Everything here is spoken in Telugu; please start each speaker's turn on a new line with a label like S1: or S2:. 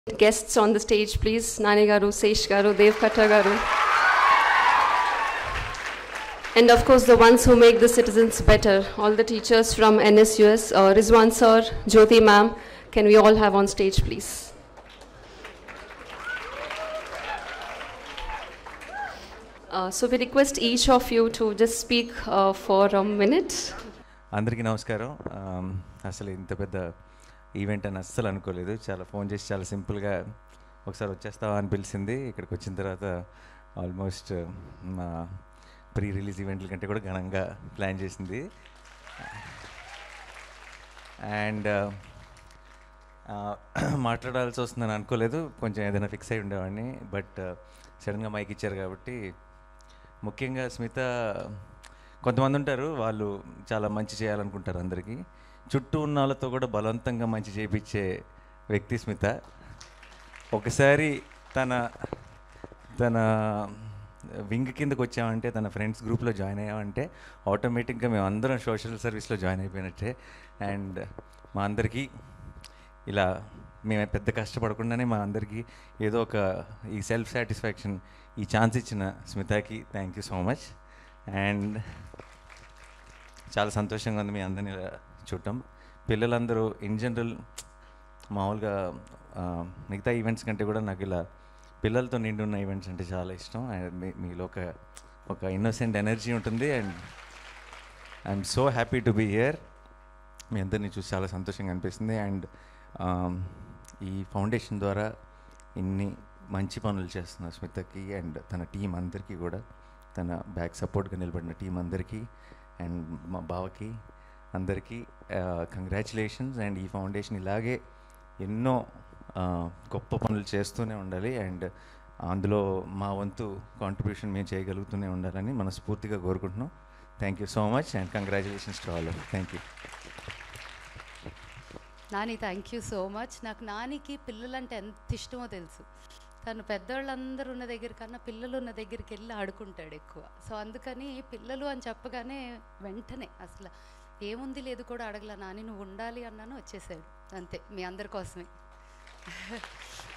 S1: guests on the stage, please. Nani Garu, Sesh Garu, Dev Katra Garu. And of course, the ones who make the citizens better, all the teachers from NSUS, uh, Rizwan sir, Jyoti ma'am, can we all have on stage, please? Uh, so we request each of you to just speak uh, for a minute.
S2: అందరికీ నమస్కారం ఆమ్, అసలు ఇంత పెద్ద ఈవెంట్ అని అస్సలు అనుకోలేదు చాలా ఫోన్ చేసి చాలా సింపుల్గా ఒకసారి వచ్చేస్తావా అని పిలిచింది ఇక్కడికి వచ్చిన తర్వాత ఆల్మోస్ట్ మా ప్రీ రిలీజ్ ఈవెంట్ల కంటే కూడా ఘనంగా ప్లాన్ చేసింది అండ్ మాట్లాడాల్సి వస్తుందని అనుకోలేదు కొంచెం ఏదైనా ఫిక్స్ అయి ఉండేవాడిని బట్ సడన్గా మైక్ ఇచ్చారు కాబట్టి ముఖ్యంగా స్మిత కొంతమంది ఉంటారు వాళ్ళు చాలా మంచి చేయాలనుకుంటారు అందరికీ చుట్టూ ఉన్న వాళ్ళతో కూడా బలవంతంగా మంచి చేయించే వ్యక్తి స్మిత ఒకసారి తన తన వింగ్ కిందకు వచ్చామంటే తన ఫ్రెండ్స్ గ్రూప్లో జాయిన్ అయ్యామంటే ఆటోమేటిక్గా మేము అందరం సోషల్ సర్వీస్లో జాయిన్ అయిపోయినట్టే అండ్ మా అందరికీ ఇలా మేము పెద్ద కష్టపడకుండానే మా అందరికీ ఏదో ఒక ఈ సెల్ఫ్ సాటిస్ఫాక్షన్ ఈ ఛాన్స్ ఇచ్చిన స్మితాకి thank you so much and చాలా సంతోషంగా ఉంది మీ అందరిని ఇలా చూడటం పిల్లలందరూ ఇన్ జనరల్ మామూలుగా ఆ, మిగతా ఈవెంట్స్ కంటే కూడా నాకు ఇలా పిల్లలతో నిండి ఉన్న ఈవెంట్స్ అంటే చాలా ఇష్టం అండ్ మీ మీలో ఒక ఒక ఇన్నోసెంట్ ఎనర్జీ ఉంటుంది and I'm so happy to be here మీ అందరినీ చూసి చాలా సంతోషంగా అనిపిస్తుంది అండ్ ఈ ఫౌండేషన్ ద్వారా ఇన్ని మంచి పనులు చేస్తున్న స్మితకి అండ్ తన టీం అందరికీ కూడా తన బ్యాక్ సపోర్ట్గా నిలబడిన టీం అందరికీ అండ్ మా బావకి అందరికీ కంగ్రాచులేషన్స్ అండ్ ఈ ఫౌండేషన్ ఇలాగే ఎన్నో ఆ, గొప్ప పనులు చేస్తూనే ఉండాలి అండ్ అందులో మా వంతు కాంట్రిబ్యూషన్ మేము చేయగలుగుతూనే ఉండాలని మనస్ఫూర్తిగా కోరుకుంటున్నాం thank you so much and congratulations to all thank you
S3: Nani thank you so much నాకు నానికి పిల్లలంటే ఎంత ఇష్టమో తెలుసు తను పెద్దవాళ్ళందరూ ఉన్న దగ్గర కన్నా పిల్లలు ఉన్న దగ్గరికి వెళ్ళి ఆడుకుంటాడు ఎక్కువ సో అందుకని పిల్లలు అని చెప్పగానే వెంటనే అసలు ఏముంది లేదు కూడా అడగల నాని నువ్వు ఉండాలి అన్నాను వచ్చేసాడు అంతే మీ అందరి కోసమే